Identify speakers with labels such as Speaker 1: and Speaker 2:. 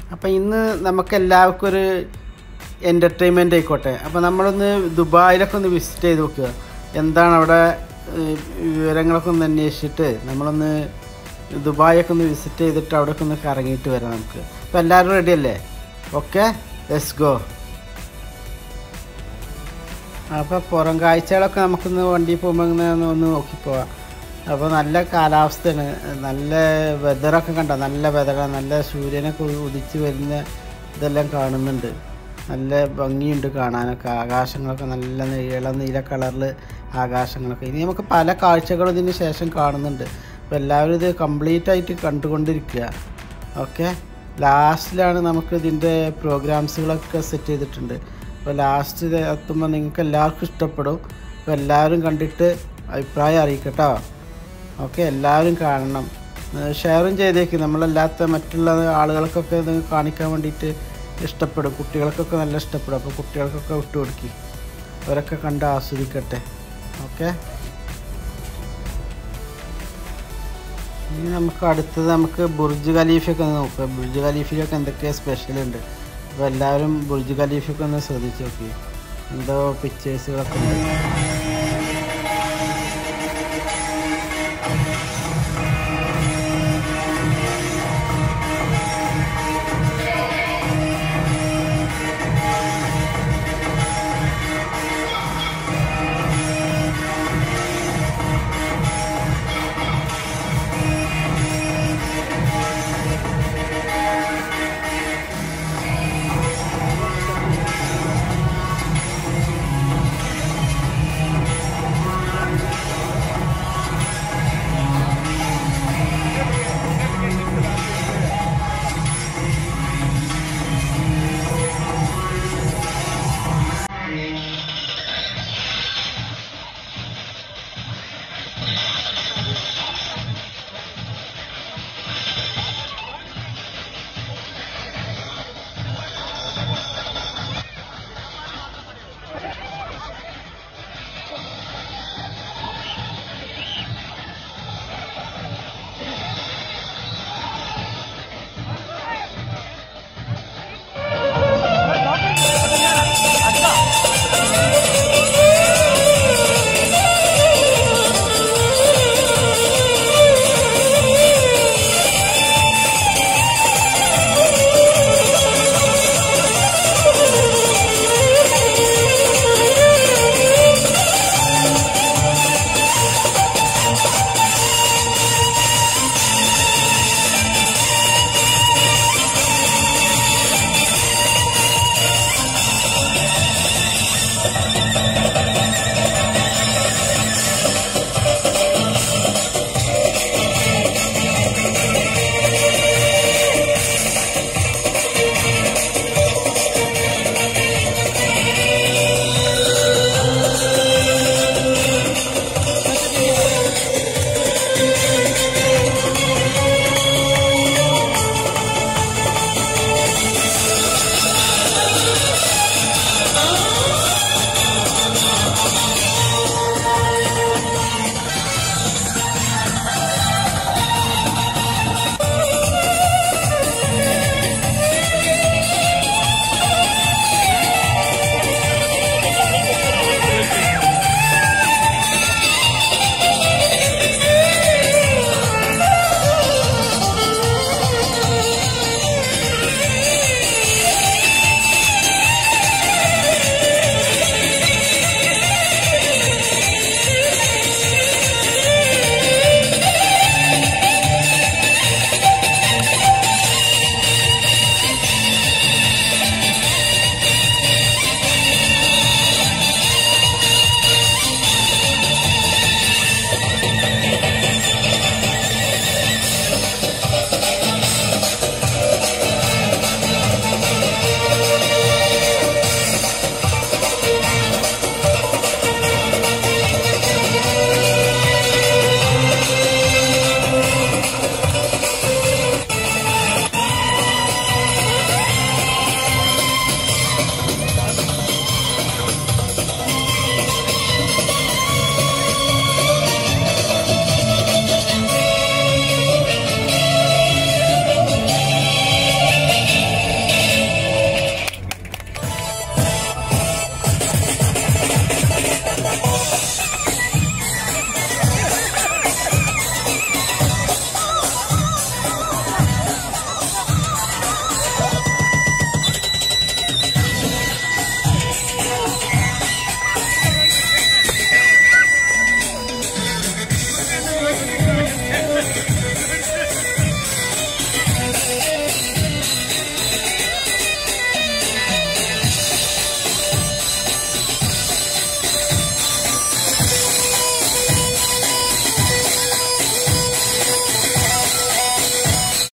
Speaker 1: അപ്പം ഇന്ന് നമുക്ക് എല്ലാവർക്കും ഒരു എൻ്റർടൈൻമെൻ്റ് ആയിക്കോട്ടെ അപ്പോൾ നമ്മളൊന്ന് ദുബായിലൊക്കെ ഒന്ന് വിസിറ്റ് ചെയ്ത് നോക്കുക എന്താണ് അവിടെ ഏഹ്, വിവരങ്ങളൊക്കെ ഒന്ന് അന്വേഷിച്ചിട്ട് നമ്മളൊന്ന് ദുബായൊക്കെ ഒന്ന് വിസിറ്റ് ചെയ്തിട്ട് അവിടെയൊക്കെ ഒന്ന് കറങ്ങിയിട്ട് വരാം നമുക്ക് അപ്പോൾ എല്ലാവരും റെഡി അല്ലേ ഓക്കെ ലെറ്റ്സ് ഗോ അപ്പോൾ പുറം കാഴ്ചകളൊക്കെ നമുക്കൊന്ന് വണ്ടി പോകുമ്പോൾ ഇങ്ങനെ ഒന്ന് ഒന്ന് നോക്കി പോവാം അപ്പോൾ നല്ല കാലാവസ്ഥയാണ് നല്ല വെതറൊക്കെ കണ്ടോ നല്ല വെതറാണ് നല്ല സൂര്യനൊക്കെ ഉ- ഉദിച്ച് വരുന്ന ഇതെല്ലാം കാണുന്നുണ്ട് നല്ല ഭംഗിയുണ്ട് കാണാനൊക്കെ ആകാശങ്ങളൊക്കെ നല്ല നീള നീല കളറിൽ ആകാശങ്ങളൊക്കെ ഇനി നമുക്ക് പല കാഴ്ചകളും ഇതിന് ശേഷം കാണുന്നുണ്ട് അപ്പോൾ എല്ലാവരും ഇത് കംപ്ലീറ്റ് ആയിട്ട് കണ്ടുകൊണ്ടിരിക്കുക ഓക്കെ ലാസ്റ്റിലാണ് നമുക്ക് ഇതിൻ്റെ പ്രോഗ്രാംസുകളൊക്കെ സെറ്റ് ചെയ്തിട്ടുണ്ട് അപ്പോൾ ലാസ്റ്റ് എത്തുമ്പോൾ നിങ്ങൾക്ക് എല്ലാവർക്കും ഇഷ്ടപ്പെടും അപ്പോൾ എല്ലാവരും കണ്ടിട്ട് അഭിപ്രായം അറിയിക്കട്ടോ ഓക്കെ എല്ലാവരും കാണണം ഷെയറും ചെയ്തേക്കും നമ്മളല്ലാത്ത മറ്റുള്ള ആളുകൾക്കൊക്കെ ഇത് കാണിക്കാൻ വേണ്ടിയിട്ട് ഇഷ്ടപ്പെടും കുട്ടികൾക്കൊക്കെ നല്ല ഇഷ്ടപ്പെടും അപ്പോൾ കുട്ടികൾക്കൊക്കെ വിട്ടു കൊടുക്കി അവരൊക്കെ കണ്ട് ആസ്വദിക്കട്ടെ ഓക്കെ ഇനി നമുക്ക് അടുത്തത് നമുക്ക് ബുർജ് ഖലീഫയൊക്കെ ഒന്ന് നോക്കാം ബുർജ് ഖലീഫയിലൊക്കെ എന്തൊക്കെ സ്പെഷ്യൽ ഉണ്ട് അപ്പോൾ എല്ലാവരും ബുർജ് ഖലീഫയൊക്കെ ഒന്ന് ശ്രദ്ധിച്ച് നോക്കി എന്തോ പിക്ചേഴ്സുകളൊക്കെ ഉണ്ട്